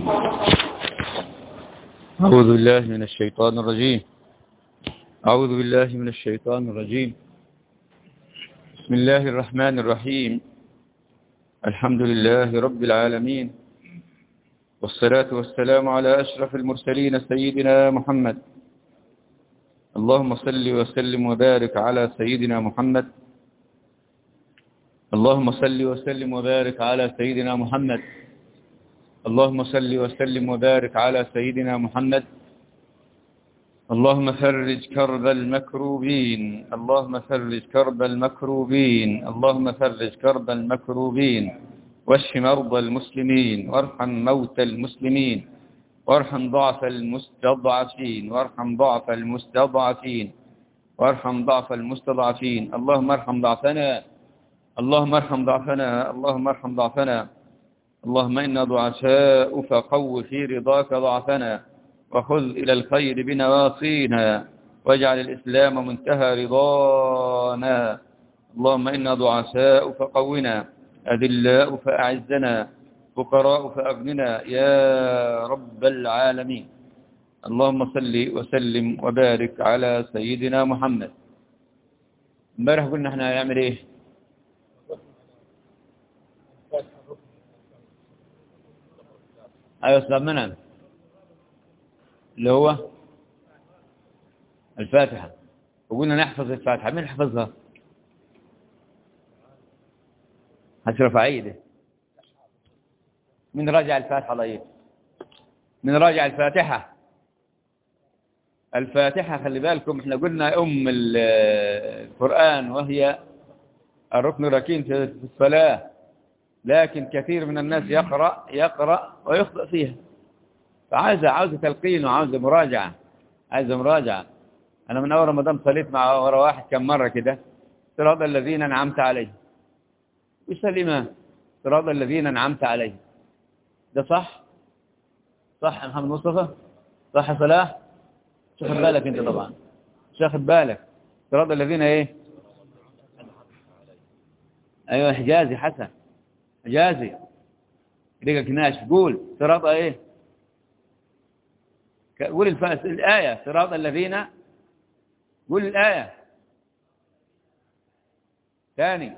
أعوذ بالله من الشيطان الرجيم أعوذ بالله من الشيطان الرجيم بسم الله الرحمن الرحيم الحمد لله رب العالمين والصلاة والسلام على أشرف المرسلين سيدنا محمد اللهم صل وسلم وبارك على سيدنا محمد اللهم صل وسلم وبارك على سيدنا محمد اللهم صل وسلم وبارك على سيدنا محمد اللهم فرج كرب المكروبين اللهم فرج كرب المكروبين اللهم فرج كرب المكروبين واشف مرضى المسلمين وارحم موتى المسلمين وارحم ضعف المستضعفين وارحم ضعف المستضعفين وارحم ضعف المستضعفين اللهم ارحم ضعفنا اللهم ارحم ضعفنا اللهم ارحم ضعفنا اللهم إنا ضعفاء فقو في رضاك ضعفنا وخذ إلى الخير بنواصينا واجعل الإسلام منتهى رضانا اللهم إنا ضعفاء فقونا أذلاء فأعزنا فقراء فأغننا يا رب العالمين اللهم صل وسلم وبارك على سيدنا محمد امبارح قلنا احنا هنعمل ايه ايوه استاذ منعم اللي هو الفاتحة وقلنا نحفظ الفاتحة مين حفظها أشرف عيده من راجع الفاتحة ضيف من راجع الفاتحة الفاتحة خلي بالكم احنا قلنا أم القرآن وهي الركن الركين في الصلاة لكن كثير من الناس يقرأ يقرأ ويخطئ فيها فعايزة عاوزة تلقين وعاوزة مراجعة عايزة مراجعة أنا من أول رمضان صليت مع ورا واحد كم مرة كده صراط الذين أنعمت عليهم وش الإمام صراط الذين أنعمت عليهم ده صح صح يا محمد مصطفى صح يا صلاح شو خد بالك أنت طبعا مش واخد بالك صراط الذين إيه أيوة حجازي حسن حجازي ريقك ناش قول صراط إيه قول الفاس الآية صراط الذين قول الآية ثاني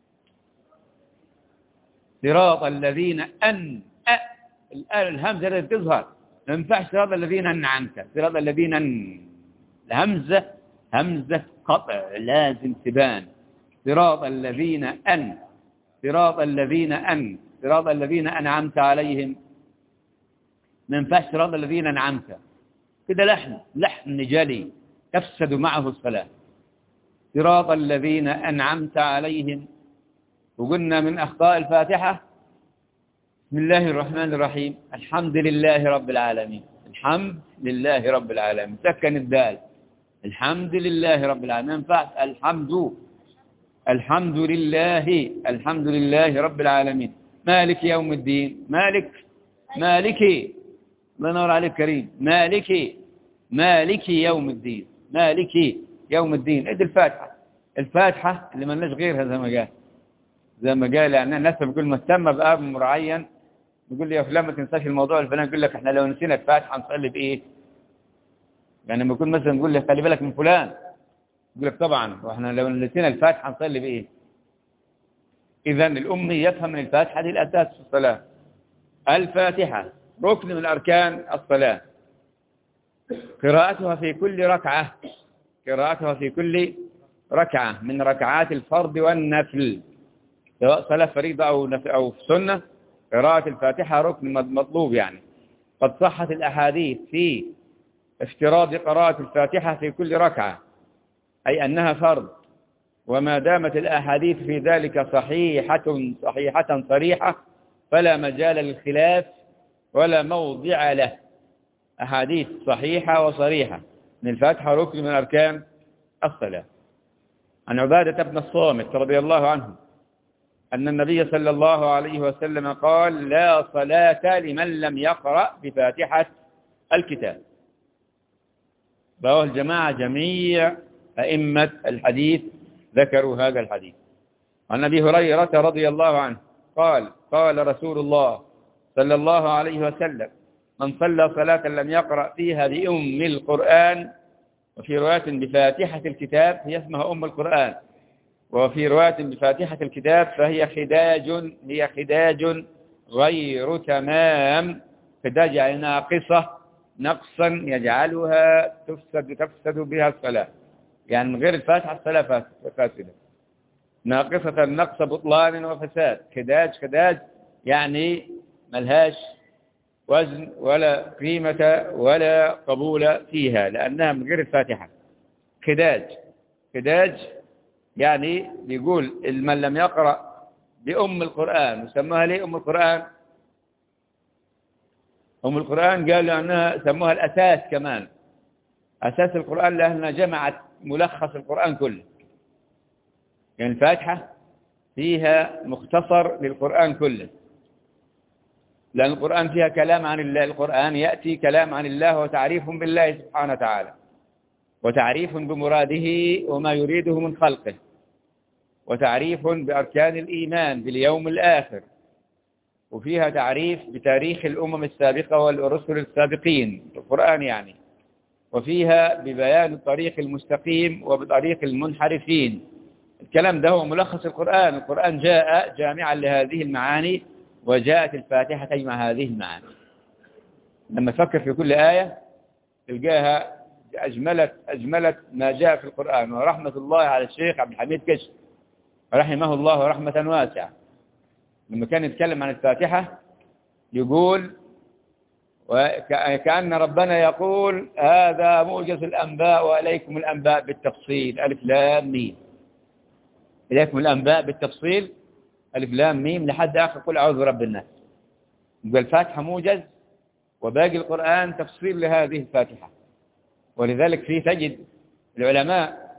صراط الذين أن أ الآية الهمزة التي تظهر ما ينفعش صراط الذين أنعمت صراط الذين أن الهمزة همزة قطع لازم تبان صراط الذين أن صراط الذين أن صراط الذين أنعمت عليهم ما ينفعش صراط الذين أنعمت كده لحن لحن جلي تفسد معه الصلاة صراط الذين أنعمت عليهم وقلنا من أخطاء الفاتحة بسم الله الرحمن الرحيم الحمد لله رب العالمين الحمد لله رب العالمين سكن الدال الحمد لله رب العالمين ما ينفعش الحمد الحمد لله الحمد لله رب العالمين مالك يوم الدين مالك مالكي الله ينور عليك كريم مالكي مالكي يوم الدين مالكي يوم الدين ادي الفاتحة الفاتحة اللي ما لناش غيرها زي ما قال زي ما قال يعني الناس بيقول مهتمة بأمر معين بيقول لي يا فلان ما تنساش الموضوع الفلاني يقول لك احنا لو نسينا الفاتحة نصلي بإيه يعني لما يكون مثلا يقول لي خلي بالك من فلان يقول لك طبعا واحنا لو نسينا الفاتحة نصلي بإيه إذا الأمي يفهم من الفاتحة دي الأساس في الصلاة الفاتحة ركن من أركان الصلاة قراءتها في كل ركعة قراءتها في كل ركعة من ركعات الفرض والنفل سواء صلاة فريضة أو نفل أو سنة قراءة الفاتحة ركن مطلوب يعني قد صحت الأحاديث في افتراض قراءة الفاتحة في كل ركعة أي أنها فرض وما دامت الأحاديث في ذلك صحيحة صحيحة صريحة فلا مجال للخلاف ولا موضع له أحاديث صحيحة وصريحة من الفاتحة ركن من أركان الصلاة عن عبادة بن الصامت رضي الله عنه أن النبي صلى الله عليه وسلم قال لا صلاة لمن لم يقرأ بفاتحة الكتاب رواه الجماعة جميع أئمة الحديث ذكروا هذا الحديث عن أبي هريرة رضي الله عنه قال قال رسول الله صلى الله عليه وسلم من صلى صلاة لم يقرأ فيها بأم القرآن وفي رواية بفاتحة الكتاب هي اسمها أم القرآن وفي رواية بفاتحة الكتاب فهي خداج هي خداج غير تمام خداج يعني ناقصة نقصا يجعلها تفسد تفسد بها الصلاة يعني من غير الفاتحة الصلاة فاسدة ناقصة نقص بطلان وفساد خداج خداج يعني ملهاش وزن ولا قيمة ولا قبول فيها لأنها من غير الفاتحة خداج خداج يعني بيقول من لم يقرأ بأم القرآن وسموها ليه أم القرآن أم القرآن قالوا أنها سموها الأساس كمان أساس القرآن لأنها جمعت ملخص القرآن كله يعني الفاتحة فيها مختصر للقرآن كله لأن القرآن فيها كلام عن الله القرآن يأتي كلام عن الله وتعريف بالله سبحانه وتعالى وتعريف بمراده وما يريده من خلقه وتعريف بأركان الإيمان باليوم الآخر وفيها تعريف بتاريخ الأمم السابقة والرسل السابقين القرآن يعني وفيها ببيان الطريق المستقيم وبطريق المنحرفين الكلام ده هو ملخص القرآن القرآن جاء جامعا لهذه المعاني وجاءت الفاتحة مع هذه المعاني لما تفكر في كل آية تلقاها أجملت, أجملت ما جاء في القرآن ورحمة الله على الشيخ عبد الحميد كشف رحمه الله رحمة واسعة لما كان يتكلم عن الفاتحة يقول وكأن ربنا يقول هذا موجز الأنباء وإليكم الأنباء بالتفصيل ألف لام ميم إليكم الأنباء بالتفصيل ألف لام ميم لحد آخر قل أعوذ برب الناس يقول الفاتحة موجز وباقي القرآن تفصيل لهذه الفاتحة ولذلك في تجد العلماء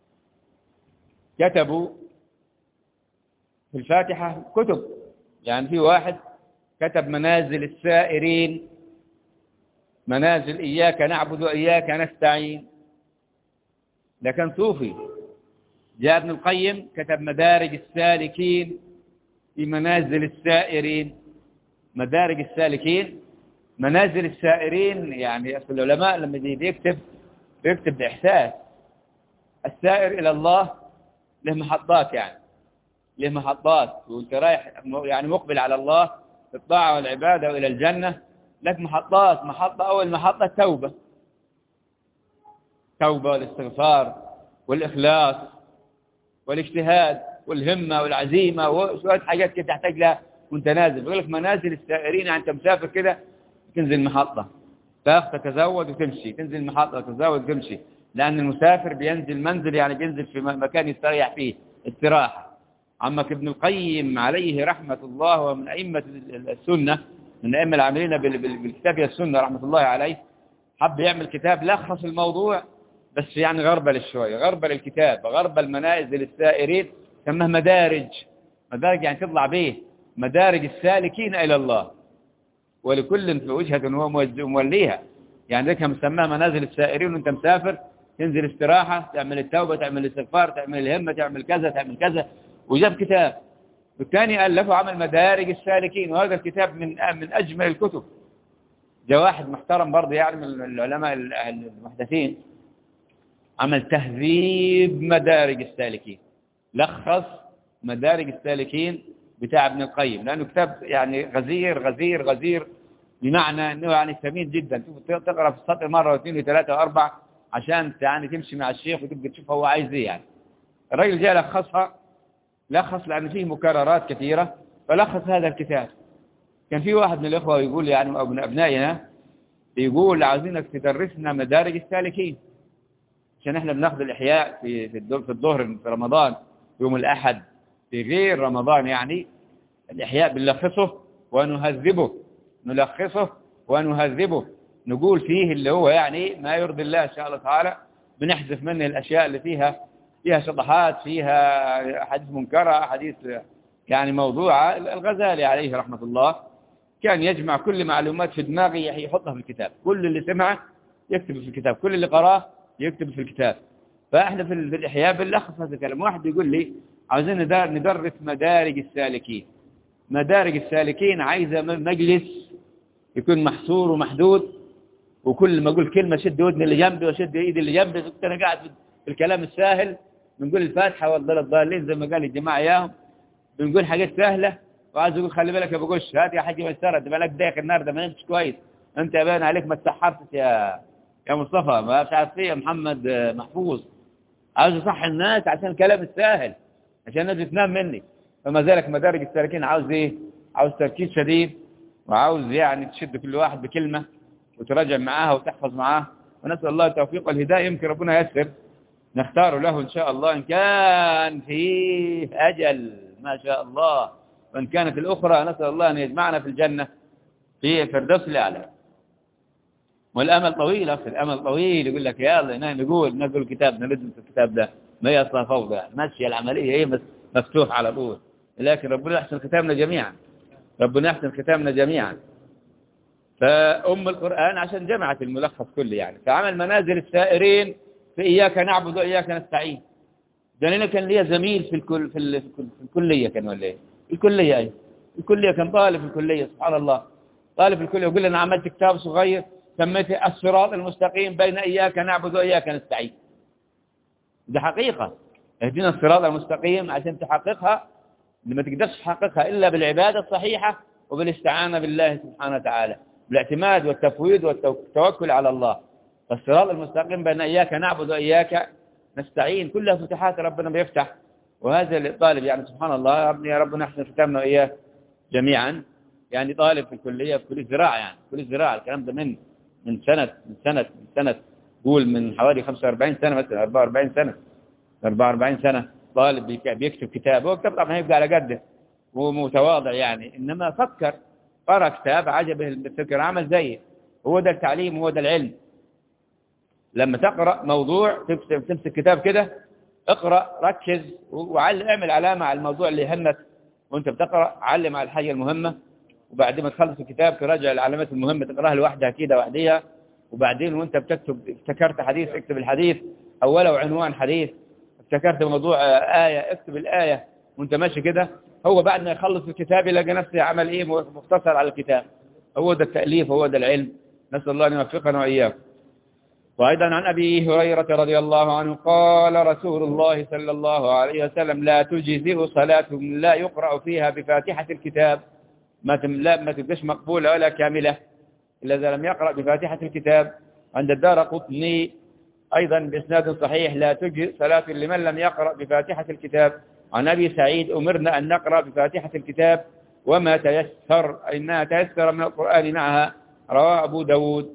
كتبوا في الفاتحة كتب يعني في واحد كتب منازل السائرين منازل إياك نعبد وإياك نستعين ده كان صوفي جاء ابن القيم كتب مدارج السالكين في منازل السائرين مدارج السالكين منازل السائرين يعني أصل العلماء لما بيكتب بيكتب بإحساس السائر إلى الله له محطات يعني له محطات وانت رايح يعني مقبل على الله الطاعة والعبادة وإلى الجنة لك محطات محطة أول محطة توبة توبة والاستغفار والإخلاص والاجتهاد والهمة والعزيمة وشوية حاجات كده تحتاج لها وانت نازل بيقول لك منازل السائرين يعني انت مسافر كده تنزل محطة تاخذ تتزود وتمشي تنزل محطة تتزود وتمشي لأن المسافر بينزل منزل يعني بينزل في مكان يستريح فيه استراحة عمك ابن القيم عليه رحمة الله ومن أئمة السنة من أئمة العاملين بالكتاب السنة رحمة الله عليه حب يعمل كتاب لخص الموضوع بس يعني غربل شوية غربل الكتاب غربل منازل السائرين سماه مدارج مدارج يعني تطلع به مدارج السالكين إلى الله ولكل في وجهة هو موليها يعني ذلك مسماه منازل السائرين وانت مسافر تنزل استراحة تعمل التوبة تعمل الاستغفار تعمل الهمة تعمل كذا تعمل كذا وجاب كتاب والثاني ألفه عمل مدارج السالكين وهذا الكتاب من من أجمل الكتب جاء واحد محترم برضه يعني من العلماء المحدثين عمل تهذيب مدارج السالكين لخص مدارج السالكين بتاع ابن القيم لأنه كتاب يعني غزير غزير غزير بمعنى أنه يعني ثمين جدا تقرأ في السطر مرة واثنين وثلاثة وأربعة عشان يعني تمشي مع الشيخ وتبقى تشوف هو عايز ايه يعني الراجل جاء لخصها لخص لأن فيه مكررات كثيرة فلخص هذا الكتاب كان في واحد من الإخوة يقول يعني أو من أبنائنا يقول عايزينك تدرسنا مدارج السالكين عشان احنا بناخذ الإحياء في في الظهر في رمضان يوم الأحد في غير رمضان يعني الإحياء بنلخصه ونهذبه نلخصه ونهذبه نقول فيه اللي هو يعني ما يرضي الله إن شاء الله تعالى بنحذف منه الأشياء اللي فيها فيها شطحات فيها حديث منكرة حديث يعني موضوعة الغزالي عليه رحمة الله كان يجمع كل معلومات في دماغه يحطها في الكتاب كل اللي سمعه يكتب في الكتاب كل اللي قراه يكتب في الكتاب فاحنا في الإحياء بنلخص هذا الكلام واحد يقول لي عاوزين ندرس مدارج السالكين مدارج السالكين عايزة مجلس يكون محصور ومحدود وكل ما أقول كلمة شد ودني اللي جنبي وشد إيدي اللي جنبي كنت أنا قاعد في الكلام السهل بنقول الفاتحة والضل الضالين زي ما قال الجماعة إياهم بنقول حاجات سهلة وعايز أقول خلي بالك يا أبو قش هات يا حاج ميسرة تبقى لك دايق النهارده ما نمتش كويس أنت باين عليك ما تسحرتش يا يا مصطفى ما مش عارف ايه يا محمد محفوظ عاوز يصح الناس عشان الكلام السهل عشان الناس تنام مني فما ذلك مدارج السالكين عاوز ايه عاوز تركيز شديد وعاوز يعني تشد كل واحد بكلمة وتراجع معاها وتحفظ معاها ونسأل الله التوفيق والهداية يمكن ربنا يسر نختار له إن شاء الله إن كان فيه أجل ما شاء الله وإن كانت الأخرى نسأل الله أن يجمعنا في الجنة في فردوس الأعلى والأمل طويل أخي الأمل طويل يقول لك يلا نحن نقول نقول كتابنا لازم في الكتاب ده ما هي أصلا فوضى ماشية العملية هي مفتوح على طول لكن ربنا يحسن ختامنا جميعا ربنا يحسن ختامنا جميعا فأم القرآن عشان جمعت الملخص كله يعني فعمل منازل السائرين في إياك نعبد وإياك نستعين ده لنا كان ليا زميل في الكل في, ال... في الكلية كان ولا ايه الكلية أي الكلية كان طالب في الكلية سبحان الله طالب في الكلية يقول لي أنا عملت كتاب صغير سميته الصراط المستقيم بين إياك نعبد وإياك نستعين ده حقيقة اهدنا الصراط المستقيم عشان تحققها لما تقدرش تحققها إلا بالعبادة الصحيحة وبالاستعانة بالله سبحانه وتعالى بالاعتماد والتفويض والتوكل على الله فالصراط المستقيم بين إياك نعبد وإياك نستعين كلها فتحات ربنا بيفتح وهذا الطالب يعني سبحان الله ربنا يا ربنا نحسن ختامنا وإياه جميعا يعني طالب في الكلية في كلية زراعة يعني كلية زراعة الكلام ده من من سنة من سنة من سنة قول من حوالي 45 سنة مثلا 44 سنة 44 سنة طالب بيكتب كتاب هو كتاب طبعا هيبقى على قده ومتواضع يعني إنما فكر قرأ كتاب عجبه الفكر عمل زيه هو ده التعليم هو ده العلم لما تقرأ موضوع تمسك كتاب كده اقرأ ركز وعلم اعمل علامة على الموضوع اللي يهمك وانت بتقرأ علم على الحاجة المهمة وبعدين ما تخلص الكتاب تراجع العلامات المهمة تقراها لوحدها كده وحديها وبعدين وانت بتكتب افتكرت حديث اكتب الحديث او ولو عنوان حديث افتكرت موضوع آية اكتب الآية وانت ماشي كده هو بعد ما يخلص الكتاب يلاقي نفسه عمل ايه مختصر على الكتاب هو ده التأليف هو ده العلم نسأل الله أن يوفقنا وإياكم وأيضا عن أبي هريرة رضي الله عنه قال رسول الله صلى الله عليه وسلم لا تجزئ صلاة لا يقرأ فيها بفاتحة الكتاب ما لا ما تبقاش مقبولة ولا كاملة إلا إذا لم يقرأ بفاتحة الكتاب عند الدار قطني أيضا بإسناد صحيح لا تجزئ صلاة لمن لم يقرأ بفاتحة الكتاب عن أبي سعيد أمرنا أن نقرأ بفاتحة الكتاب وما تيسر إنها تيسر من القرآن معها رواه أبو داود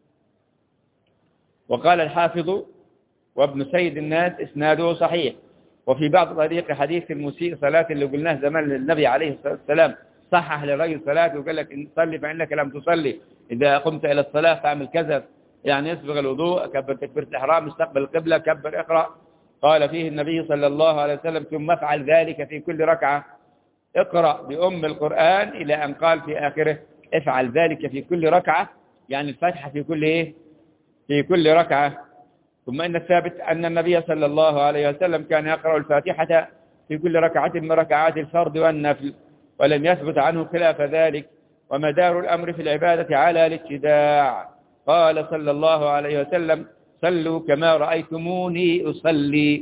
وقال الحافظ وابن سيد الناس إسناده صحيح وفي بعض طريق حديث المسيء صلاة اللي قلناه زمان للنبي عليه الصلاة والسلام صحح للرجل صلاة وقال لك إن صلي فإنك لم تصلي إذا قمت إلى الصلاة فاعمل كذا يعني يسبغ الوضوء كبر تكبيرة الإحرام استقبل القبلة كبر اقرأ قال فيه النبي صلى الله عليه وسلم ثم افعل ذلك في كل ركعة اقرأ بأم القرآن إلى أن قال في آخره افعل ذلك في كل ركعة يعني الفاتحة في كل إيه في كل ركعة ثم إن الثابت أن النبي صلى الله عليه وسلم كان يقرأ الفاتحة في كل ركعة من ركعات الفرض والنفل ولم يثبت عنه خلاف ذلك ومدار الأمر في العبادة على الاتداع قال صلى الله عليه وسلم صلوا كما رأيتموني أصلي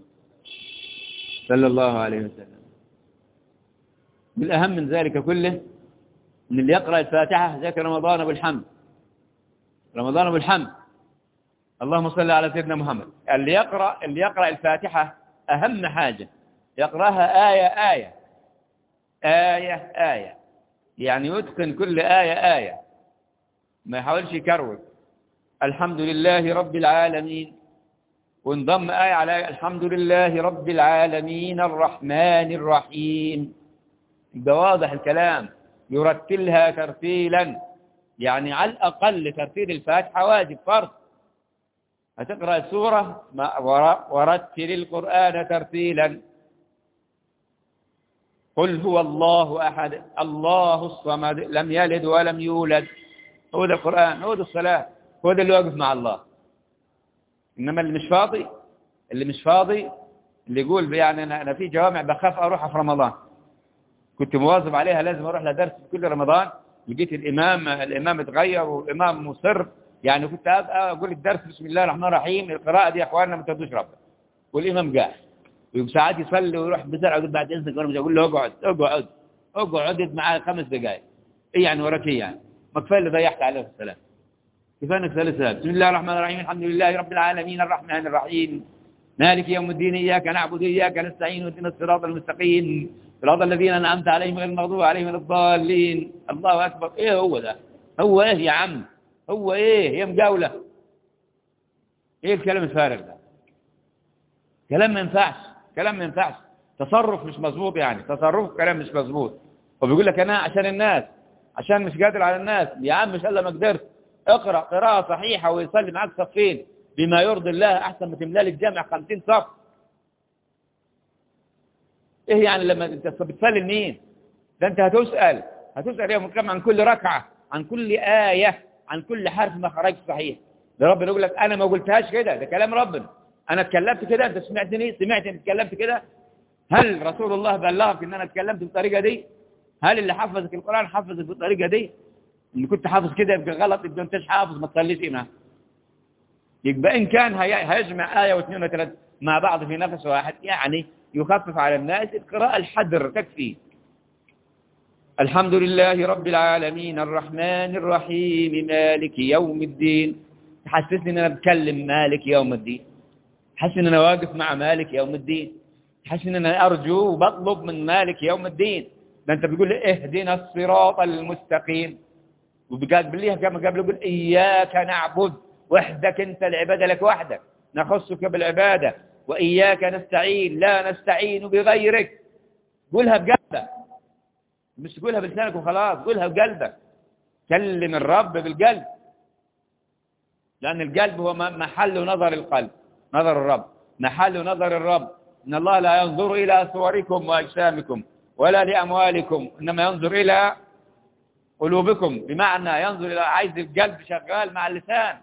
صلى الله عليه وسلم بالأهم من ذلك كله من اللي يقرأ الفاتحة ذكر رمضان بالحمد رمضان بالحمد اللهم صل على سيدنا محمد اللي يقرأ اللي يقرأ الفاتحة أهم حاجة يقرأها آية آية آية آية يعني يتقن كل آية آية ما يحاولش يكروت الحمد لله رب العالمين وانضم آية على الحمد لله رب العالمين الرحمن الرحيم يبقى واضح الكلام يرتلها ترتيلا يعني على الأقل ترتيل الفاتحة واجب فرض هتقرأ السورة ورتل القرآن ترتيلا قل هو الله أحد الله الصمد لم يلد ولم يولد هو ده القرآن هو ده الصلاة هو ده اللي واقف مع الله إنما اللي مش فاضي اللي مش فاضي اللي يقول يعني أنا, أنا في جوامع بخاف أروحها في رمضان كنت مواظب عليها لازم أروح لها درس في كل رمضان لقيت الإمام الإمام اتغير والإمام مصر يعني كنت أبقى أقول الدرس بسم الله الرحمن الرحيم القراءة دي يا أخواننا ما تدوش ربنا والإمام قاعد وساعات يصلي ويروح بسرعة يقول بعد إذنك وأنا مش أقول له اقعد اقعد اقعد معاه خمس دقائق إيه يعني وراك إيه يعني ما كفاية اللي ضيعت عليه السلام كفاية إنك ثالث بسم الله الرحمن الرحيم الحمد لله رب العالمين الرحمن الرحيم مالك يوم الدين إياك نعبد إياك نستعين واهدنا الصراط المستقيم صراط الذين أنعمت عليهم غير المغضوب عليهم ولا الضالين الله أكبر إيه هو ده هو إيه يا عم هو إيه هي مجاولة إيه الكلام الفارغ ده كلام ما ينفعش كلام ما ينفعش تصرف مش مظبوط يعني تصرف كلام مش مظبوط وبيقول لك أنا عشان الناس عشان مش قادر على الناس يا عم مش إلا ما قدرت اقرأ قراءة صحيحة ويصلي معاك صفين بما يرضي الله أحسن ما تملى لك جامع 50 صف إيه يعني لما أنت بتصلي لمين ده أنت هتسأل هتسأل يوم القيامة عن كل ركعة عن كل آية عن كل حرف ما خرج صحيح ده ربنا يقول لك أنا ما قلتهاش كده ده كلام ربنا أنا اتكلمت كده أنت سمعتني سمعت أنت اتكلمت كده هل رسول الله بلغك إن أنا اتكلمت بالطريقة دي هل اللي حفظك القرآن حفظك بالطريقة دي إن كنت حافظ كده يبقى غلط يبقى أنتش حافظ ما تصليش إيه يبقى إن كان هيجمع آية واثنين وثلاثة مع بعض في نفس واحد يعني يخفف على الناس القراءة الحدر تكفي الحمد لله رب العالمين الرحمن الرحيم مالك يوم الدين تحسسني ان انا بكلم مالك يوم الدين تحس ان انا واقف مع مالك يوم الدين تحس ان انا ارجو وبطلب من مالك يوم الدين ده انت بيقول لي اهدنا الصراط المستقيم وبقال بالله كما قبل يقول اياك نعبد وحدك انت العباده لك وحدك نخصك بالعباده واياك نستعين لا نستعين بغيرك قولها بقلبك مش تقولها بلسانك وخلاص قولها بقلبك كلم الرب بالقلب لأن القلب هو محل نظر القلب نظر الرب محل نظر الرب إن الله لا ينظر إلى صوركم وأجسامكم ولا لأموالكم إنما ينظر إلى قلوبكم بمعنى ينظر إلى عايز القلب شغال مع اللسان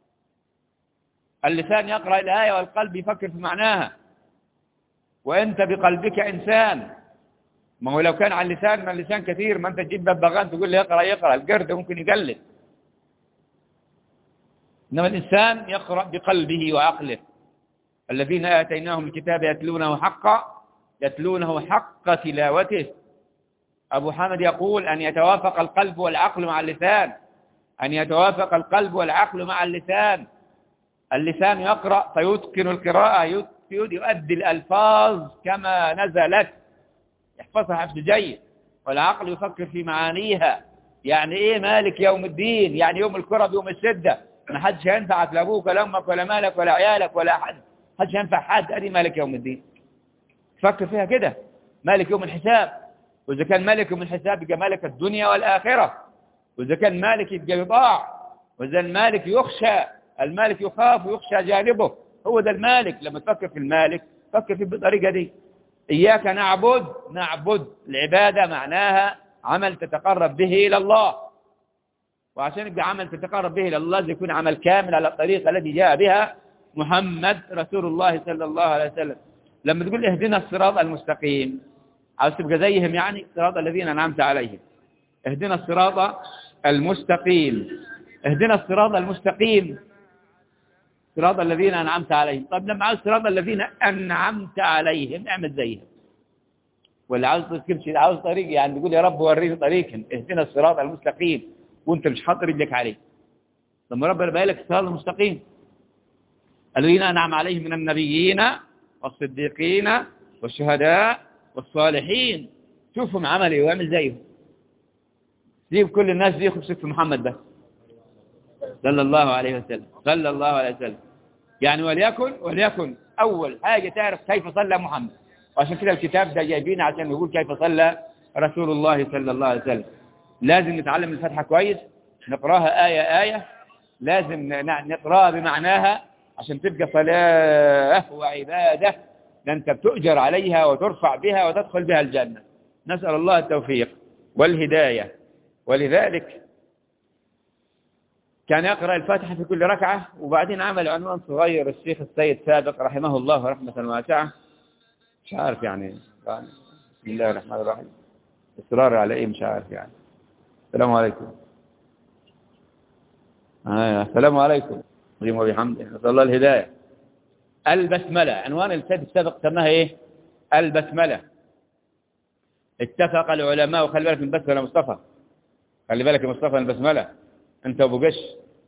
اللسان يقرأ الآية والقلب يفكر في معناها وأنت بقلبك إنسان ما هو لو كان على اللسان ما اللسان كثير ما أنت تجيب ببغان تقول لي يقرأ يقرأ القرد ممكن يقلد إنما الإنسان يقرأ بقلبه وعقله الذين آتيناهم الكتاب يتلونه حقا يتلونه حق تلاوته أبو حامد يقول أن يتوافق القلب والعقل مع اللسان أن يتوافق القلب والعقل مع اللسان اللسان يقرأ فيتقن القراءة يؤدي الألفاظ كما نزلت يحفظها حفظ جيد والعقل يفكر في معانيها يعني ايه مالك يوم الدين يعني يوم الكرة يوم الشدة ما حدش ينفعك لا ابوك ولا امك ولا مالك ولا عيالك ولا حد حدش ينفع حد ادي مالك يوم الدين تفكر فيها كده مالك يوم الحساب واذا كان مالك يوم الحساب يبقى مالك الدنيا والاخره واذا كان مالك يبقى يطاع واذا المالك يخشى المالك يخاف ويخشى جانبه هو ده المالك لما تفكر في المالك فكر فيه بالطريقه دي إياك نعبد نعبد العبادة معناها عمل تتقرب به إلى الله وعشان يبقى عمل تتقرب به إلى الله يكون عمل كامل على الطريقة التي جاء بها محمد رسول الله صلى الله عليه وسلم لما تقول اهدنا الصراط المستقيم عاوز تبقى زيهم يعني صراط الذين أنعمت عليهم اهدنا الصراط المستقيم اهدنا الصراط المستقيم صراط الذين أنعمت عليهم طب لما عاوز صراط الذين أنعمت عليهم اعمل زيهم ولا عاوز تمشي عاوز طريق يعني تقول يا رب وريني طريقهم اهدنا الصراط المستقيم وانت مش حاطط رجلك عليه لما ربنا بقى لك الصراط المستقيم الذين أنعم عليهم من النبيين والصديقين والشهداء والصالحين شوفهم عمل ايه واعمل زيهم سيب كل الناس دي يخشوا في محمد بس صلى الله عليه وسلم صلى الله عليه وسلم يعني وليكن وليكن أول حاجة تعرف كيف صلى محمد وعشان كده الكتاب ده جايبينه عشان يقول كيف صلى رسول الله صلى الله عليه وسلم لازم نتعلم الفتحة كويس نقراها آية آية لازم نقراها بمعناها عشان تبقى صلاة وعبادة ده أنت بتؤجر عليها وترفع بها وتدخل بها الجنة نسأل الله التوفيق والهداية ولذلك كان يقرأ الفاتحة في كل ركعة وبعدين عمل عنوان صغير الشيخ السيد سابق رحمه الله رحمة واسعة مش عارف يعني بسم الله الرحمن الرحيم إصرار على إيه مش عارف يعني السلام عليكم آه. السلام عليكم ريم وبحمده نسأل الله الهداية البسملة عنوان السيد السابق سماها ايه البسملة اتفق العلماء وخلي بالك من البسملة مصطفى خلي بالك يا مصطفى البسملة انت وابو قش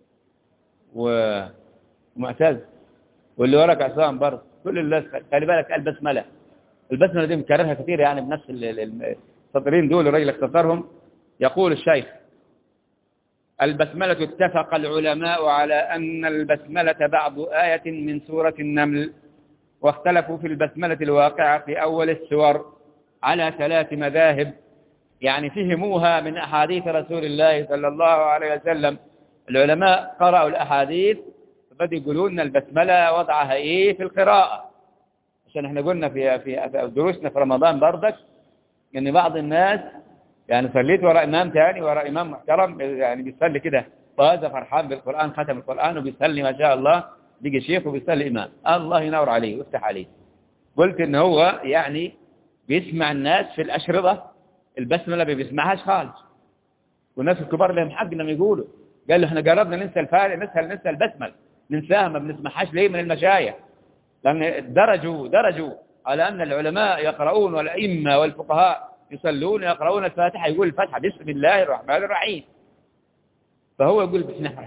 ومعتز واللي وراك عصام برضه كل الناس خلي بالك البسملة البسملة دي مكررها كثير يعني بنفس السطرين دول الراجل اختصرهم يقول الشيخ البسملة اتفق العلماء على أن البسملة بعض آية من سورة النمل واختلفوا في البسملة الواقعة في أول السور على ثلاث مذاهب يعني فهموها من أحاديث رسول الله صلى الله عليه وسلم العلماء قرأوا الأحاديث فبدأوا يقولون البسملة وضعها إيه في القراءة عشان احنا قلنا في في دروسنا في رمضان بردك ان بعض الناس يعني صليت وراء إمام تاني وراء إمام محترم يعني بيصلي كده طازة فرحان بالقرآن ختم القرآن وبيصلي ما شاء الله بيجي شيخ وبيصلي إمام الله ينور عليه ويفتح عليه قلت إن هو يعني بيسمع الناس في الأشرطة البسملة ما بيسمعهاش خالص والناس الكبار لهم حق انهم يقولوا قال له احنا جربنا ننسى الفارق ننسى ننسى البسمل ننساها ما بنسمعهاش ليه من المشايخ لأن درجوا درجوا على أن العلماء يقرؤون والأئمة والفقهاء يصلون يقرؤون الفاتحة يقول الفاتحة بسم الله الرحمن الرحيم فهو يقول بسم الله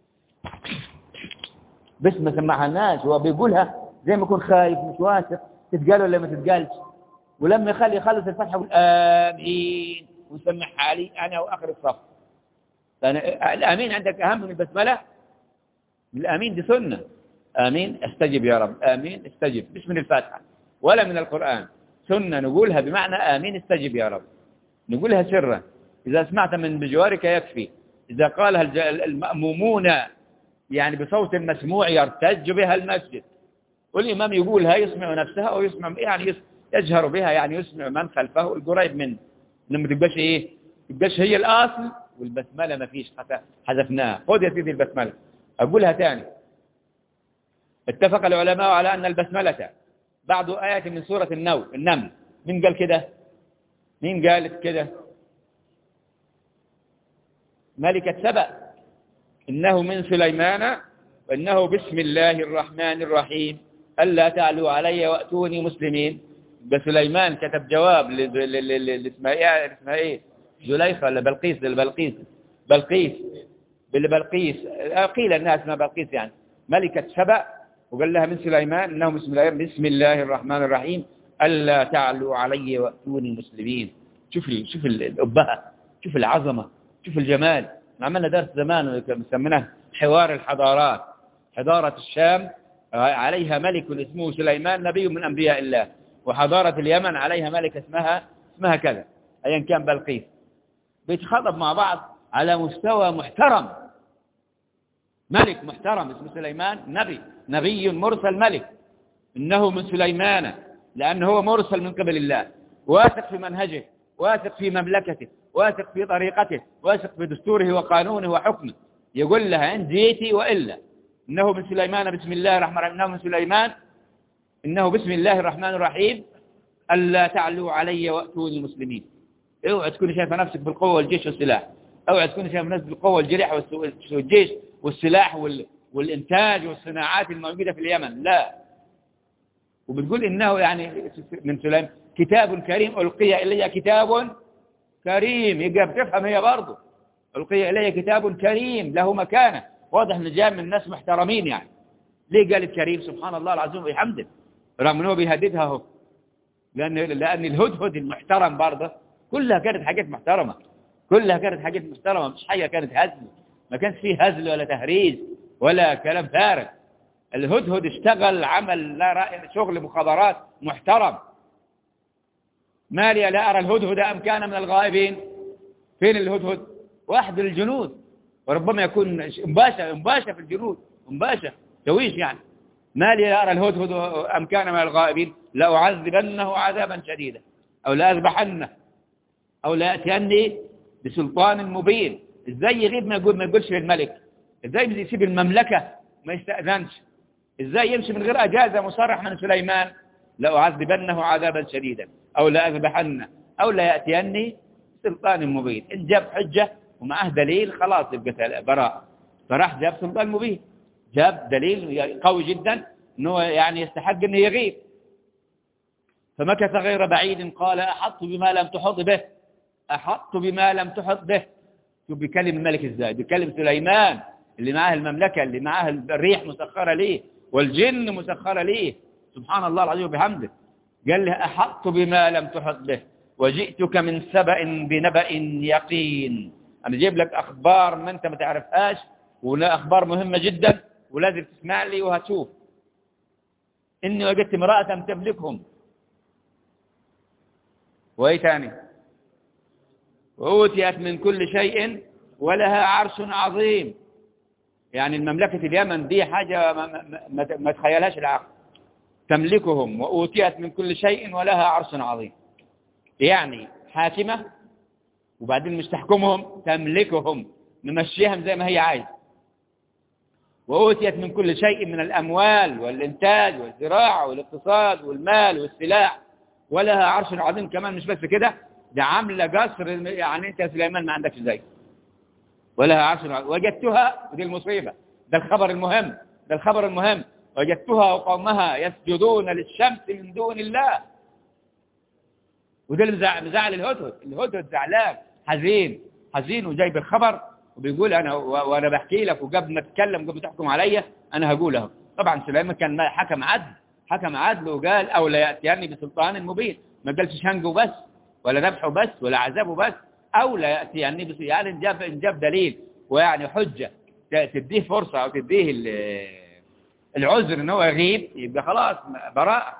بس ما سمعها الناس هو بيقولها زي ما يكون خايف مش واثق تتقال ولا ما تتقالش ولما يخلي يخلص الفاتحة يقول آمين ويسمعها علي أنا وآخر الصف الآمين عندك أهم من البسملة الآمين دي سنة آمين استجب يا رب آمين استجب مش من الفاتحة ولا من القرآن سنة نقولها بمعنى آمين استجب يا رب نقولها سرا إذا سمعت من بجوارك يكفي إذا قالها المأمومون يعني بصوت مسموع يرتج بها المسجد والإمام يقولها يسمع نفسها أو يسمع يعني يجهر بها يعني يسمع من خلفه القريب منه لما تبقاش إيه تبقاش هي الأصل والبسملة ما فيش حذفناها خذ يا سيدي البسملة أقولها تاني اتفق العلماء على أن البسملة بعض آيات من سورة النو النمل مين قال كده مين قالت كده ملكة سبأ إنه من سليمان وإنه بسم الله الرحمن الرحيم ألا تعلوا علي وأتوني مسلمين بسليمان كتب جواب لاسمها ايه زليخة ولا بلقيس للبلقيس بلقيس بالبلقيس قيل انها اسمها بلقيس يعني ملكة سبأ وقال لها من سليمان انه بسم الله بسم الله الرحمن الرحيم الا تعلوا علي واتوني مسلمين شوف شوف الابهه شوف العظمه شوف الجمال عملنا درس زمان مسميناه حوار الحضارات حضاره الشام عليها ملك اسمه سليمان نبي من انبياء الله وحضاره اليمن عليها ملك اسمها اسمها كذا ايا كان بلقيس بيتخاطب مع بعض على مستوى محترم ملك محترم اسمه سليمان نبي نبي مرسل ملك إنه من سليمان لأنه هو مرسل من قبل الله واثق في منهجه واثق في مملكته واثق في طريقته واثق في دستوره وقانونه وحكمه يقول لها إن جيتي وإلا إنه من سليمان بسم الله الرحمن الرحيم إنه من سليمان إنه بسم الله الرحمن الرحيم ألا تعلوا علي وأتوني مسلمين اوعى تكوني شايفة نفسك بالقوة والجيش والسلاح اوعى تكوني شايفة نفسك بالقوة والجريح والجيش والسلاح وال... والإنتاج والصناعات الموجودة في اليمن لا وبتقول إنه يعني من سليم كتاب كريم ألقي إلي كتاب كريم يبقى بتفهم هي برضه ألقي إلي كتاب كريم له مكانة واضح إن جاء من ناس محترمين يعني ليه قالت كريم سبحان الله العظيم ويحمده رغم أنه بيهددها هو لأن, لأن الهدهد المحترم برضه كلها كانت حاجات محترمة كلها كانت حاجات محترمة مش حاجة كانت هزل ما كانش فيه هزل ولا تهريج ولا كلام فارغ الهدهد اشتغل عمل لا رأي شغل مخابرات محترم ما لي لا أرى الهدهد أم كان من الغائبين فين الهدهد واحد الجنود وربما يكون مباشر مباشر في الجنود مباشر تويش يعني ما لي لا أرى الهدهد أم كان من الغائبين لأعذبنه عذابا شديدا أو لأذبحنه أو لأتيني بسلطان مبين ازاي يغيب ما يقول ما يقولش للملك ازاي يسيب المملكة ما يستأذنش ازاي يمشي من غير اجازة مصرح من سليمان لأعذبنه عذابا شديدا او لأذبحنه او لا يأتيني بسلطان مبين إن جاب حجة ومعه دليل خلاص يبقى براء فراح جاب سلطان مبين جاب دليل قوي جدا أنه يعني يستحق أنه يغيب فمكث غير بعيد قال أحط بما لم تحط به أحط بما لم تحط به شوف بيكلم الملك ازاي بيكلم سليمان اللي معاه المملكة اللي معاه الريح مسخرة ليه والجن مسخرة ليه سبحان الله العظيم وبحمده قال له أحط بما لم تحط به وجئتك من سبأ بنبأ يقين أنا جيب لك أخبار ما أنت ما تعرفهاش ولا أخبار مهمة جدا ولازم تسمع لي وهتشوف إني وجدت امرأة تملكهم وإيه تاني وأوتيت من كل شيء ولها عرش عظيم يعني المملكة اليمن دي حاجة ما, ما, ما, ما تخيلهاش العقل تملكهم وأوتيت من كل شيء ولها عرش عظيم يعني حاكمة وبعدين مش تحكمهم تملكهم ممشيهم زي ما هي عايزة وأوتيت من كل شيء من الأموال والإنتاج والزراعة والاقتصاد والمال والسلاح ولها عرش عظيم كمان مش بس كده ده عاملة قصر يعني انت يا سليمان ما عندكش زي ولها عرش عظيم وجدتها ودي المصيبة ده الخبر المهم ده الخبر المهم وجدتها وقومها يسجدون للشمس من دون الله وده اللي مزعل الهدهد الهدهد زعلان حزين حزين وجايب الخبر وبيقول انا وانا بحكي لك وقبل ما تتكلم قبل ما تحكم عليا انا هقوله طبعا سليمان كان حكم عدل حكم عدل وقال او لا ياتيني بسلطان مبين ما قالش شنقه بس ولا ذبحه بس ولا عذابه بس او لا ياتيني بس يعني ان جاب ان جاب دليل ويعني حجه تديه فرصه او تديه العذر ان هو يغيب يبقى خلاص براءه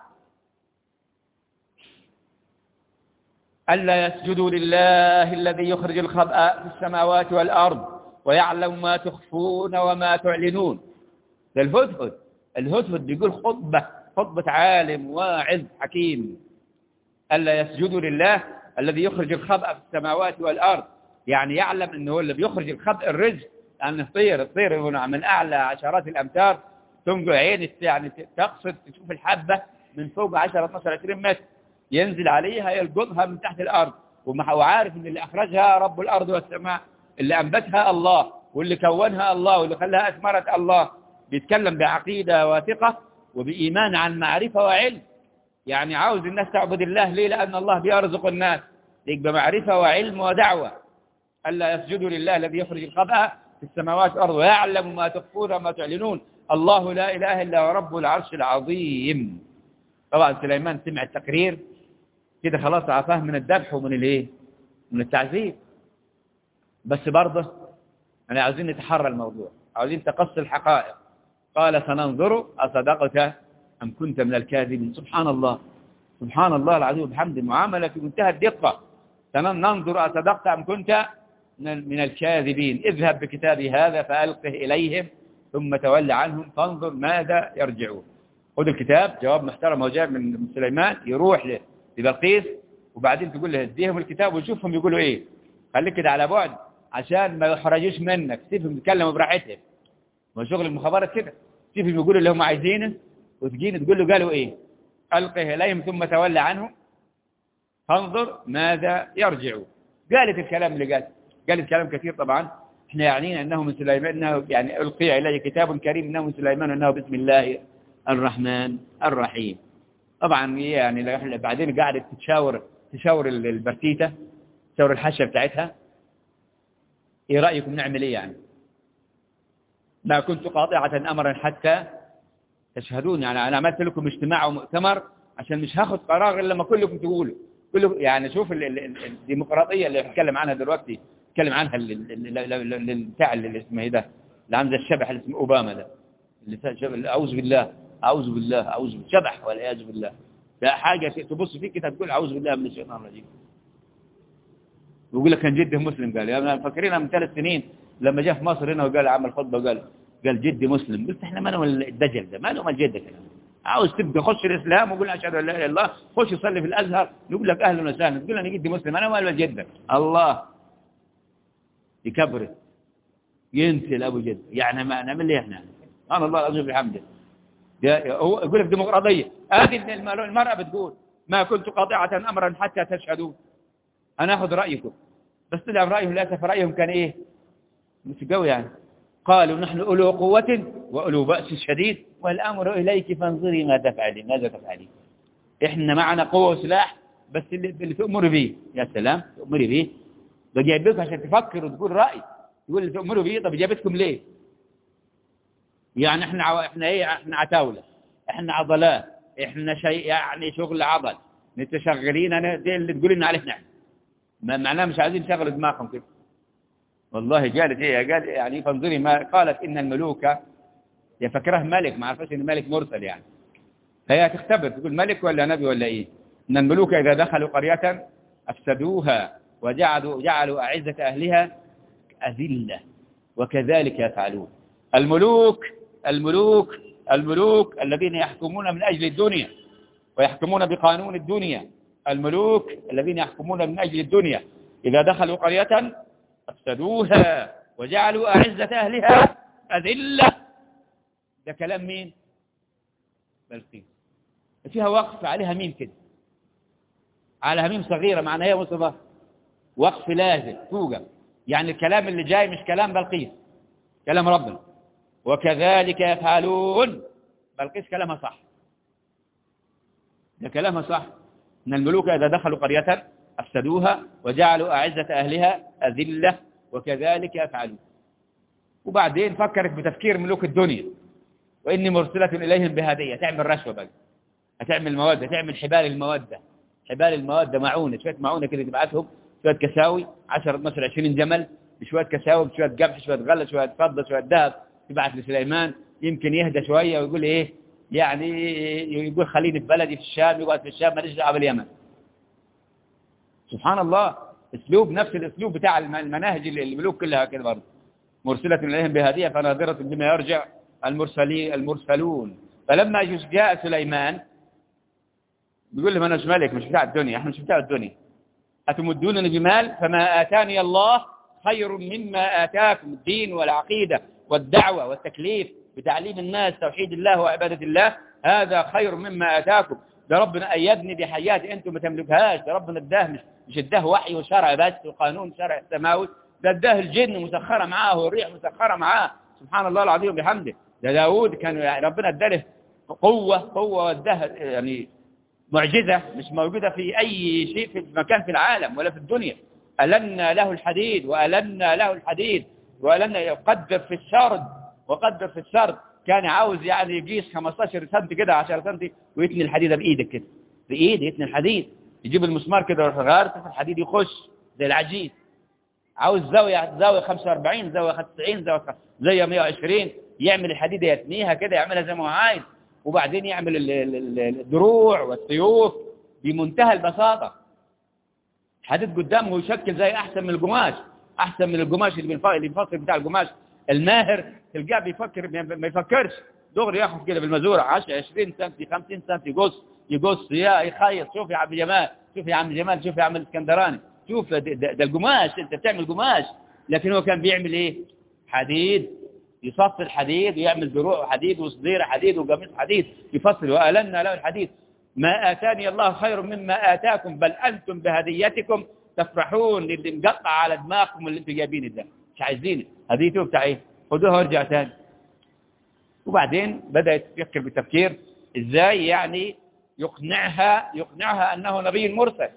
ألا يسجدوا لله الذي يخرج الخبأ في السماوات والأرض ويعلم ما تخفون وما تعلنون ده الهدهد الهدهد بيقول خطبة خطبة عالم واعظ حكيم ألا يسجدوا لله الذي يخرج الخبأ في السماوات والأرض يعني يعلم أنه هو اللي بيخرج الخبأ الرزق يعني الطير الطير من أعلى عشرات الأمتار تنقل عين يعني تقصد تشوف الحبة من فوق 10 12 20 متر ينزل عليها يلقطها من تحت الأرض وعارف ان اللي أخرجها رب الأرض والسماء اللي أنبتها الله واللي كونها الله واللي خلاها أثمرت الله بيتكلم بعقيدة وثقة وبإيمان عن معرفة وعلم يعني عاوز الناس تعبد الله ليه لأن الله بيرزق الناس ليك بمعرفة وعلم ودعوة ألا يسجدوا لله الذي يخرج الخبأ في السماوات والأرض ويعلم ما تخفون وما تعلنون الله لا إله إلا هو رب العرش العظيم طبعا سليمان سمع التقرير كده خلاص عفاه من الذبح ومن الايه من التعذيب بس برضه انا عاوزين نتحرى الموضوع عاوزين تقص الحقائق قال سننظر أصدقت أم كنت من الكاذبين سبحان الله سبحان الله العظيم بحمد المعاملة في منتهى الدقة سننظر أصدقت أم كنت من الكاذبين اذهب بكتابي هذا فألقه إليهم ثم تولى عنهم فانظر ماذا يرجعون خذ الكتاب جواب محترم وجاب من سليمان يروح لبلقيس وبعدين تقول له اديهم الكتاب وشوفهم يقولوا ايه خليك كده على بعد عشان ما يحرجوش منك سيبهم يتكلموا براحتهم وشغل المخابرات كده سيبهم يقولوا اللي هم عايزينه وتجيني تقول له قالوا ايه القه اليهم ثم تولى عنهم فانظر ماذا يرجعوا قالت الكلام اللي قال قالت كلام كثير طبعا احنا يعنينا انه من سليمان انه يعني القي الي كتاب كريم انه من سليمان انه بسم الله الرحمن الرحيم طبعا يعني بعدين قعدت تشاور تشاور البرتيتة تشاور الحشة بتاعتها ايه رأيكم نعمل ايه يعني ما كنت قاطعة امرا حتى تشهدون يعني انا عملت لكم اجتماع ومؤتمر عشان مش هاخد قرار الا لما كلكم تقولوا كله يعني شوف الديمقراطية اللي بنتكلم عنها دلوقتي بنتكلم عنها بتاع اللي اسمه ايه ده اللي عامل الشبح اللي اسمه اوباما ده اللي اعوذ بالله أعوذ بالله أعوذ بالله شبح والعياذ بالله ده حاجة تبص فيك كده تقول أعوذ بالله من الشيطان الرجيم ويقول لك كان جده مسلم قال يا فاكرينها من ثلاث سنين لما جاء في مصر هنا وقال عمل خطبة وقال قال جدي مسلم قلت احنا ما له الدجل ده ما له جدك عاوز تبقى خش الاسلام وقول اشهد ان لا اله الا الله خش صلي في الازهر نقول لك اهلا وسهلا تقول انا جدي مسلم انا مال جدك الله يكبر ينسل ابو جد يعني ما نعمل ايه احنا سبحان الله العظيم بحمده هو يقول لك ديمقراطية هذه المرأة بتقول ما كنت قاطعة أمرا حتى تشهدوا أنا أخذ رأيكم بس طلع رأيهم للأسف رأيهم كان إيه مش قوي يعني قالوا نحن أولو قوة وأولو بأس شديد والأمر إليك فانظري ما تفعلين ماذا تفعلين إحنا معنا قوة وسلاح بس اللي, اللي تؤمر به يا سلام تؤمري به ده جايبك عشان تفكر وتقول رأي تقول اللي تؤمروا به طب جابتكم ليه يعني احنا عو... احنا ايه احنا عتاولة احنا عضلات احنا شيء يعني شغل عضل نتشغلين انا دي اللي تقول لنا عليه نحن ما معناه مش عايزين نشغل دماغهم كده والله قالت ايه قال يعني فانظري ما قالت ان الملوك يا فكره ملك ما عرفش ان ملك مرسل يعني فهي تختبر تقول ملك ولا نبي ولا ايه ان الملوك اذا دخلوا قرية افسدوها وجعلوا جعلوا اعزة اهلها اذلة وكذلك يفعلون الملوك الملوك الملوك الذين يحكمون من اجل الدنيا ويحكمون بقانون الدنيا الملوك الذين يحكمون من اجل الدنيا اذا دخلوا قرية أفسدوها وجعلوا أعزة أهلها أذلة ده كلام مين بلقيس فيها وقف عليها ميم كده على ميم صغيرة معناها هي مصطفى وقف لازم توقف يعني الكلام اللي جاي مش كلام بلقيس كلام ربنا وكذلك يفعلون بلقيس كلامها صح ده كلامها صح ان الملوك اذا دخلوا قريه أفسدوها وجعلوا أعزة أهلها أذلة وكذلك يفعلون وبعدين فكرت بتفكير ملوك الدنيا وإني مرسلة إليهم بهدية تعمل رشوة بقى هتعمل مودة تعمل حبال المودة حبال المودة معونة شوية معونة كده تبعتهم شوية كساوي 10 12 20 جمل بشوية كساوي بشوية قمح شوية غلة شوية فضة شوية ذهب تبعت لسليمان يمكن يهدى شوية ويقول إيه يعني يقول خليني في بلدي في الشام يقعد في الشام ماليش دعوه باليمن سبحان الله اسلوب نفس الاسلوب بتاع المناهج الملوك كلها كده برضه مرسلة إليهم بهدية فناظرة بما يرجع المرسلين المرسلون فلما جاء سليمان بيقول لهم أنا مش ملك مش بتاع الدنيا احنا مش بتاع الدنيا أتمدونني بمال فما آتاني الله خير مما آتاكم الدين والعقيدة والدعوة والتكليف بتعليم الناس توحيد الله وعبادة الله هذا خير مما آتاكم ده ربنا أيدني بحيات أنتم ما تملكهاش ده ربنا اداه مش, مش اداه وحي وشرع بس وقانون شرع سماوي ده اداه الجن مسخرة معاه والريح مسخرة معاه سبحان الله العظيم بحمده ده داود كان يعني ربنا اداله قوة قوة واداه يعني معجزة مش موجودة في أي شيء في مكان في العالم ولا في الدنيا ألنا له الحديد وألنا له الحديد وألنا يقدر في الشرد وقدر في الشرد كان عاوز يعني يقيس 15 سم كده 10 سم ويتني الحديده بايدك كده بايد يتني الحديد يجيب المسمار كده ويروح غارس في الحديد يخش زي العجيز عاوز زاويه زاويه 45 زاويه 90 زاويه زي 120 يعمل الحديده يتنيها كده يعملها زي ما هو عايز وبعدين يعمل الدروع والسيوف بمنتهى البساطه حديد قدامه يشكل زي احسن من القماش احسن من القماش اللي بينفصل بتاع القماش الماهر تلقاه بيفكر ما يفكرش دغري ياخذ كده بالمزوره 10 20 سم 50 سم يقص يقص يا يخيط شوف يا عم جمال شوف يا عم جمال شوف يا عم الاسكندراني شوف ده, ده, ده القماش انت بتعمل قماش لكن هو كان بيعمل ايه حديد يفصل حديد ويعمل دروع حديد وصدير حديد وقميص حديد يفصل وألنا له الحديد ما آتاني الله خير مما آتاكم بل أنتم بهديتكم تفرحون اللي مقطع على دماغكم اللي انتم جايبين ده مش عايزينه هديته بتاع ايه خدوها وارجع تاني وبعدين بدأت تفكر بالتفكير ازاي يعني يقنعها يقنعها انه نبي مرسل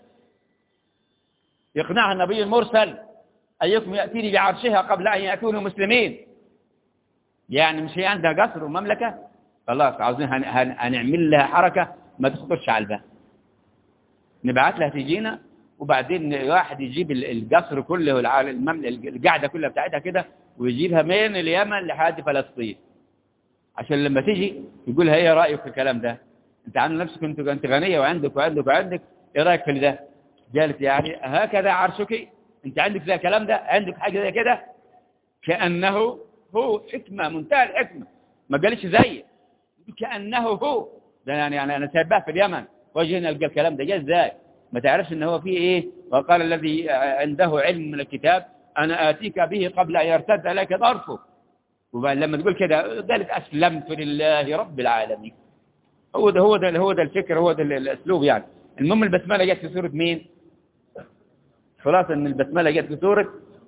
يقنعها النبي المرسل ايكم يأتيني بعرشها قبل ان يكونوا مسلمين يعني مش هي عندها قصر ومملكة خلاص عاوزين هنعمل لها حركة ما تخطرش على البال نبعت لها تجينا وبعدين واحد يجيب القصر كله القاعدة كلها بتاعتها كده ويجيبها من اليمن لحد فلسطين عشان لما تيجي يقول لها ايه رأيك في الكلام ده انت عامل نفسك انت انت غنية وعندك وعندك وعندك ايه رأيك في ده قالت يعني هكذا عرشك انت عندك زي الكلام ده عندك حاجة زي كده كأنه هو حكمة منتهى الحكمة ما قالش زي كأنه هو ده يعني, يعني انا سايباه في اليمن وجهنا القى الكلام ده جاء ازاي ما تعرفش ان هو فيه ايه وقال الذي عنده علم من الكتاب انا اتيك به قبل ان يرتد لك ظرفه ولما تقول كده قالت اسلمت لله رب العالمين هو ده هو ده هو ده الفكر هو ده الاسلوب يعني المهم البسمله جت في سوره مين خلاص ان البسملة جت في سورة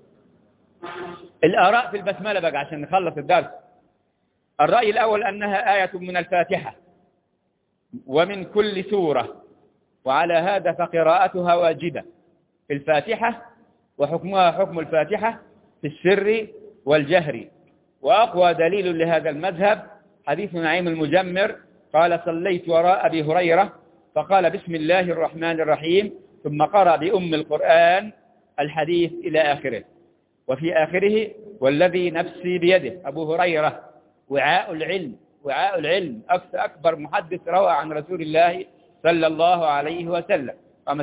الآراء في البسملة بقى عشان نخلص الدرس الرأي الأول أنها آية من الفاتحة ومن كل سورة وعلى هذا فقراءتها واجبة في الفاتحة وحكمها حكم الفاتحة في السر والجهر وأقوى دليل لهذا المذهب حديث نعيم المجمر قال صليت وراء أبي هريرة فقال بسم الله الرحمن الرحيم ثم قرأ بأم القرآن الحديث إلى آخره وفي آخره والذي نفسي بيده أبو هريرة وعاء العلم وعاء العلم أكبر محدث روى عن رسول الله صلى الله عليه وسلم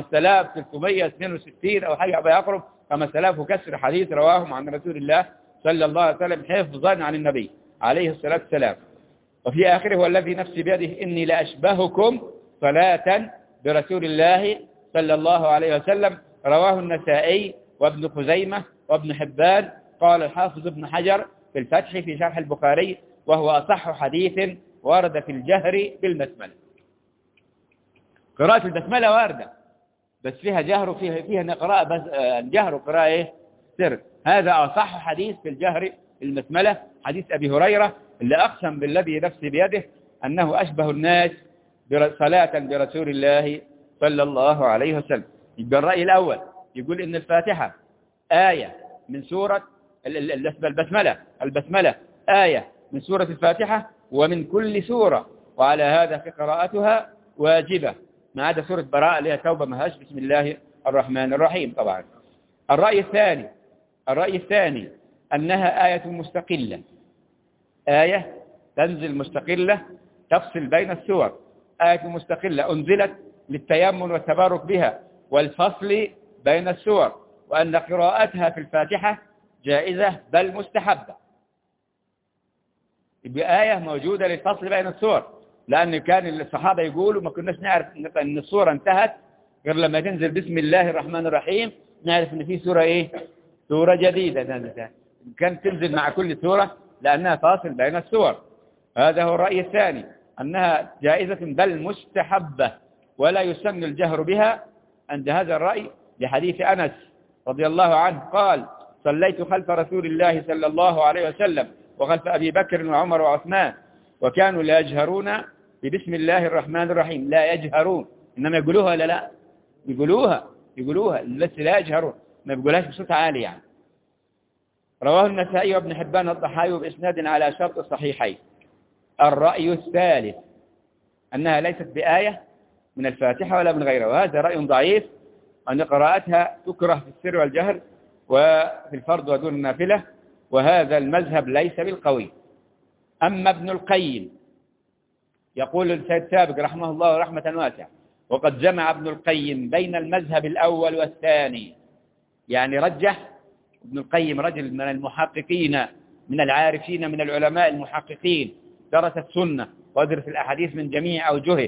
5362 أو حاجة يقرب 5000 وكسر حديث رواهم عن رسول الله صلى الله عليه وسلم حفظا عن النبي عليه الصلاة والسلام وفي آخره والذي نفسي بيده إني لأشبهكم صلاة برسول الله صلى الله عليه وسلم رواه النسائي وابن خزيمة وابن حبان قال الحافظ ابن حجر في الفتح في شرح البخاري وهو أصح حديث ورد في الجهر بالبسملة قراءة البسملة واردة بس فيها جهر وفيها فيها قراءة بس الجهر وقراءة ايه سر هذا أصح حديث في الجهر بالبسملة حديث أبي هريرة اللي أقسم بالذي نفسي بيده أنه أشبه الناس صلاة برسول الله صلى الله عليه وسلم يبقى الرأي الأول يقول إن الفاتحة آية من سورة البسملة البسملة آية من سورة الفاتحة ومن كل سورة وعلى هذا في قراءتها واجبة ما عدا سورة براءة اللي هي توبة مهاش بسم الله الرحمن الرحيم طبعا الرأي الثاني الرأي الثاني أنها آية مستقلة آية تنزل مستقلة تفصل بين السور آية مستقلة أنزلت للتيمن والتبارك بها والفصل بين السور وأن قراءتها في الفاتحة جائزة بل مستحبة يبقى آية موجودة للفصل بين السور لأن كان الصحابة يقولوا ما كناش نعرف أن السورة انتهت غير لما تنزل بسم الله الرحمن الرحيم نعرف أن في سورة إيه سورة جديدة كانت تنزل مع كل سورة لأنها فاصل بين السور هذا هو الرأي الثاني أنها جائزة بل مستحبة ولا يسن الجهر بها عند هذا الرأي لحديث أنس رضي الله عنه قال صليت خلف رسول الله صلى الله عليه وسلم وخلف أبي بكر وعمر وعثمان وكانوا لا يجهرون ببسم الله الرحمن الرحيم لا يجهرون إنما يقولوها لا لا يقولوها يقولوها بس لا يجهرون ما بيقولهاش بصوت عالي يعني رواه النسائي وابن حبان الضحايا بإسناد على شرط الصحيحين الرأي الثالث أنها ليست بآية من الفاتحة ولا من غيرها وهذا رأي ضعيف أن قراءتها تكره في السر والجهر وفي الفرض ودون النافلة وهذا المذهب ليس بالقوي أما ابن القيم يقول السيد سابق رحمه الله رحمة واسعة وقد جمع ابن القيم بين المذهب الأول والثاني يعني رجح ابن القيم رجل من المحققين من العارفين من العلماء المحققين درس السنة ويدرس الأحاديث من جميع أوجهه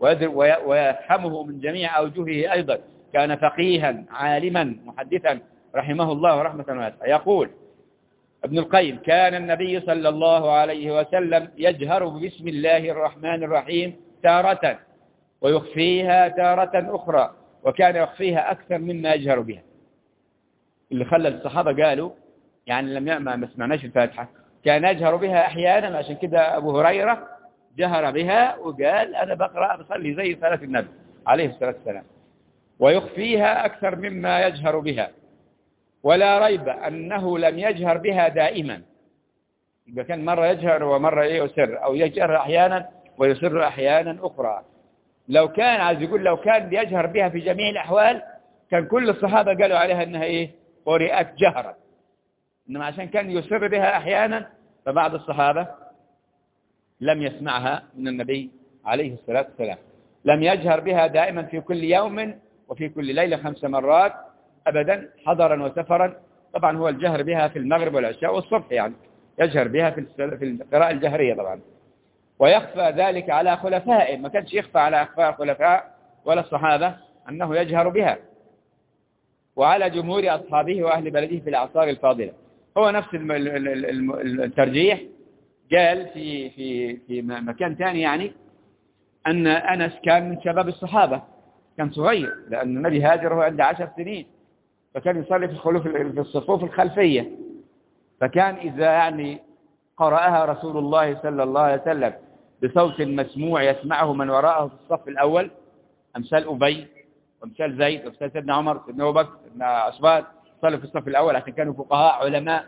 ويفهمه من جميع أوجهه أيضا كان فقيها عالما محدثا رحمه الله رحمة واسعة يقول ابن القيم كان النبي صلى الله عليه وسلم يجهر بسم الله الرحمن الرحيم تارة ويخفيها تارة أخرى وكان يخفيها أكثر مما يجهر بها اللي خلى الصحابة قالوا يعني لم ما سمعناش الفاتحة كان يجهر بها أحيانا عشان كده أبو هريرة جهر بها وقال أنا بقرأ بصلي زي صلاة النبي عليه الصلاة والسلام ويخفيها أكثر مما يجهر بها ولا ريب أنه لم يجهر بها دائما إذا كان مرة يجهر ومرة يسر أو يجهر أحيانا ويسر أحيانا أخرى لو كان عايز يقول لو كان يجهر بها في جميع الأحوال كان كل الصحابة قالوا عليها أنها إيه قرئت جهرا إنما عشان كان يسر بها أحيانا فبعض الصحابة لم يسمعها من النبي عليه الصلاة والسلام لم يجهر بها دائما في كل يوم وفي كل ليلة خمس مرات أبدا حضرا وسفرا طبعا هو الجهر بها في المغرب والعشاء والصبح يعني يجهر بها في في القراءة الجهرية طبعا ويخفى ذلك على خلفائه ما كانش يخفى على أخفاء الخلفاء ولا الصحابة أنه يجهر بها وعلى جمهور أصحابه وأهل بلده في الأعصار الفاضلة هو نفس الترجيح قال في في في مكان ثاني يعني أن أنس كان من شباب الصحابة كان صغير لأن النبي هاجر وهو عنده عشر سنين فكان يصلي في الخلوف في الصفوف الخلفية فكان إذا يعني قرأها رسول الله صلى الله عليه وسلم بصوت مسموع يسمعه من وراءه في الصف الأول أمثال أبي وأمثال زيد وأمثال سيدنا عمر سيدنا أبو بكر سيدنا عثمان صلوا في الصف الأول عشان كانوا فقهاء علماء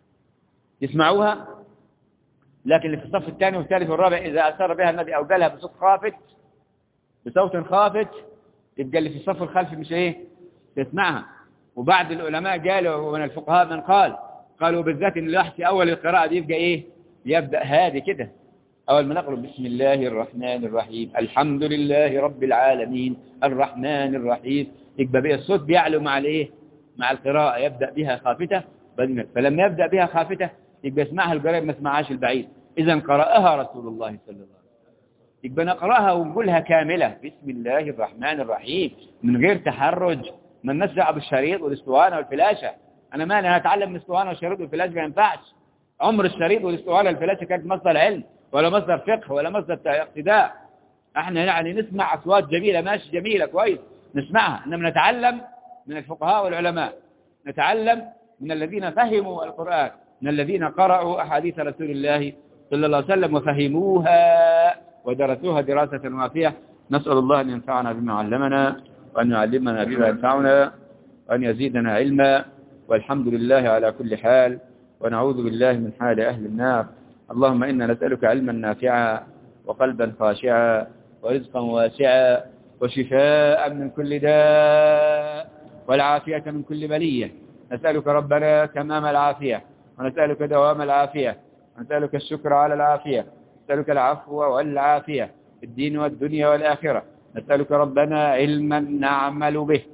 يسمعوها لكن اللي في الصف الثاني والثالث والرابع إذا أثر بها النبي أو قالها بصوت خافت بصوت خافت يبقى اللي في الصف الخلفي مش إيه تسمعها وبعد العلماء قالوا ومن الفقهاء من قال قالوا بالذات ان الواحد في اول القراءه دي يبقى ايه يبدا هادي كده اول ما نقرا بسم الله الرحمن الرحيم الحمد لله رب العالمين الرحمن الرحيم يبقى بقى الصوت بيعلو مع الايه مع القراءه يبدا بها خافته فلما يبدا بها خافته يبقى يسمعها القريب ما يسمعهاش البعيد اذا قراها رسول الله صلى الله عليه وسلم يبقى نقراها ونقولها كامله بسم الله الرحمن الرحيم من غير تحرج ما الناس دعوه بالشريط والاسطوانه والفلاشه انا مالي انا اتعلم من الاسطوانه والشريط والفلاشه ما ينفعش عمر الشريط والاسطوانه والفلاشه كانت مصدر علم ولا مصدر فقه ولا مصدر اقتداء احنا يعني نسمع اصوات جميله ماشي جميله كويس نسمعها انما نتعلم من الفقهاء والعلماء نتعلم من الذين فهموا القران من الذين قرأوا احاديث رسول الله صلى الله عليه وسلم وفهموها ودرسوها دراسه وافيه نسال الله ان ينفعنا بما علمنا وأن يعلمنا بما ينفعنا وأن يزيدنا علما والحمد لله على كل حال ونعوذ بالله من حال أهل النار اللهم إنا نسألك علما نافعا وقلبا خاشعا ورزقا واسعا وشفاء من كل داء والعافية من كل بلية نسألك ربنا تمام العافية ونسألك دوام العافية ونسألك الشكر على العافية نسألك العفو والعافية في الدين والدنيا والآخرة نسألك ربنا علما نعمل به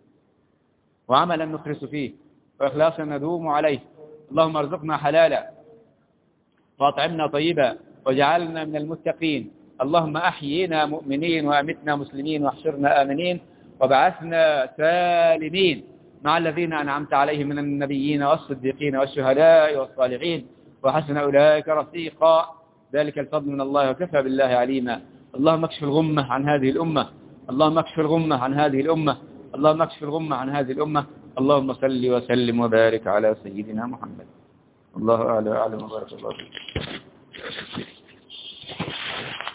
وعملا نخلص فيه وإخلاصا ندوم عليه اللهم ارزقنا حلالا واطعمنا طيبا واجعلنا من المتقين اللهم أحيينا مؤمنين وأمتنا مسلمين واحشرنا آمنين وبعثنا سالمين مع الذين أنعمت عليهم من النبيين والصديقين والشهداء والصالحين وحسن أولئك رفيقا ذلك الفضل من الله وكفى بالله عليما اللهم اكشف الغمة عن هذه الأمة اللهم اكشف الغمة عن هذه الأمة اللهم اكشف الغمة عن هذه الأمة اللهم صل وسلم وبارك على سيدنا محمد الله أعلى أعلم وبارك الله فيك